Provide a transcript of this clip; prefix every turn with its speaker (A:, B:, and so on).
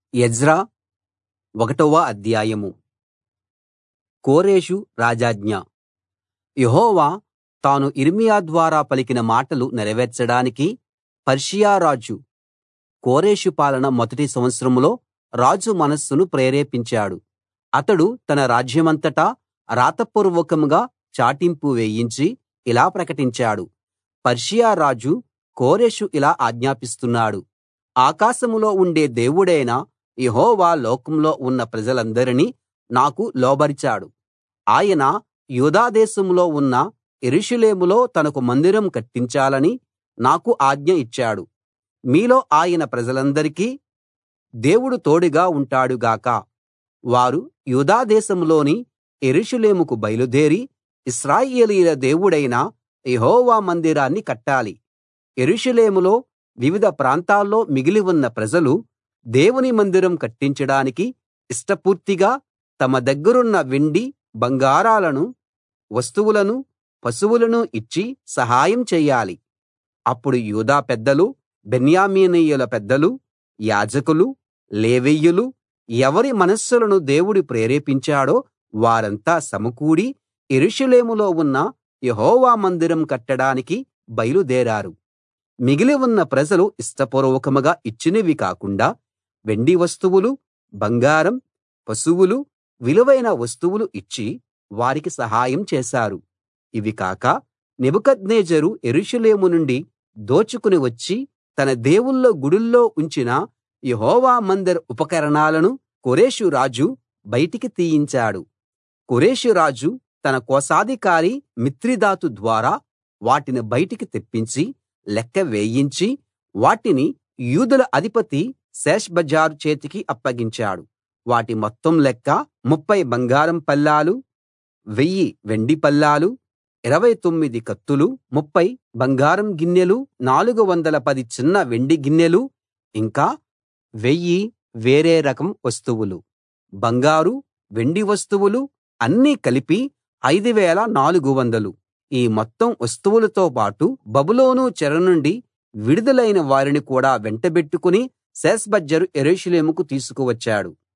A: Ezra ఒకటవ అధ్యాయం కోరెషు రాజాజ్ఞ యెహోవా తాను యిర్మీయా ద్వారా పలికిన మాటలు నెరవేర్చడానికి పర్షియా రాజు కోరెషు పాలన మొదటి సంవత్సరంలో రాజు మనస్సును ప్రేరేపించాడు అతడు తన రాజ్యమంతటా రాతపూర్వకంగా చాటింపు వేయించి ఇలా ప్రకటించాడు పర్షియా రాజు కోరెషు ఇలా ఆజ్ఞాపిస్తున్నాడు ఆకాశంలో ఉండే దేవుడైన యెహోవా లోకంలో ఉన్న ప్రజలందరినీ నాకు లోబరిచాడు ఆయన యూదా దేశంలో ఉన్న యెరూషలేములో తనకు మందిరం కట్టించాలని నాకు ఆజ్ఞ ఇచ్చాడు మీలో ఆయన ప్రజలందరికీ దేవుడు తోడుగా ఉంటాడు గాక వారు యూదా దేశంలోని యెరూషలేముకు బయలుదేరి ఇశ్రాయేలీయుల దేవుడైన యెహోవా మందిరాన్ని కట్టాలి యెరూషలేములో వివిధ ప్రాంతాల్లో మిగిలి ఉన్న ప్రజలు దేవుని మందిరం కట్టించడానికి ఇష్టపూర్తిగా తమ దగ్గరున్న వెండి బంగారాలను వస్తువులను పశువులను ఇచ్చి సహాయం చెయ్యాలి అప్పుడు యూదా పెద్దలు బెన్యామీనీయుల పెద్దలు యాజకులు లేవీయులు ఎవరి మనస్సులను దేవుడు ప్రేరేపించాడో వారంతా సమకూడి యెరూషలేములో ఉన్న యెహోవా మందిరం కట్టడానికి బయలుదేరారు మిగిలి ఉన్న ప్రజలు ఇష్టపూర్వకంగా ఇచ్చినవి కాకుండా వెండి వస్తువులు బంగారం పశువులు విలువైన వస్తువులు ఇచ్చి వారికి సహాయం చేశారు ఇవి కాక నెబుకద్నెజరు యెరూషలేము నుండి దోచుకుని వచ్చి తన దేవుళ్ళ గుడుల్లో ఉంచిన యెహోవా మందిర ఉపకరణాలను కోరెషు రాజు బయటికి తీయించాడు కోరెషు రాజు తన కోశాధికారి మిత్రిదాతు ద్వారా వాటిని బయటికి తెప్పించి లెక్క వేయించి వాటిని యూదుల అధిపతి షేష్బజ్జరు చేతికి అప్పగించాడు వాటి మొత్తం లెక్క ముప్ఫై బంగారం పళ్ళాలు వెయ్యి వెండి పళ్ళాలు ఇరవై తొమ్మిది కత్తులు ముప్ఫై బంగారం గిన్నెలు నాలుగు వందల పది చిన్న వెండి గిన్నెలు ఇంకా వెయ్యి వేరే రకం వస్తువులు బంగారు వెండి వస్తువులు అన్నీ కలిపి ఐదు వేల నాలుగు వందలు ఈ మొత్తం వస్తువులతో పాటు బబులోను చెర నుండి విడుదలైన వారిని కూడా వెంటబెట్టుకుని షేష్బజ్జరు యెరూషలేముకు తీసుకువచ్చాడు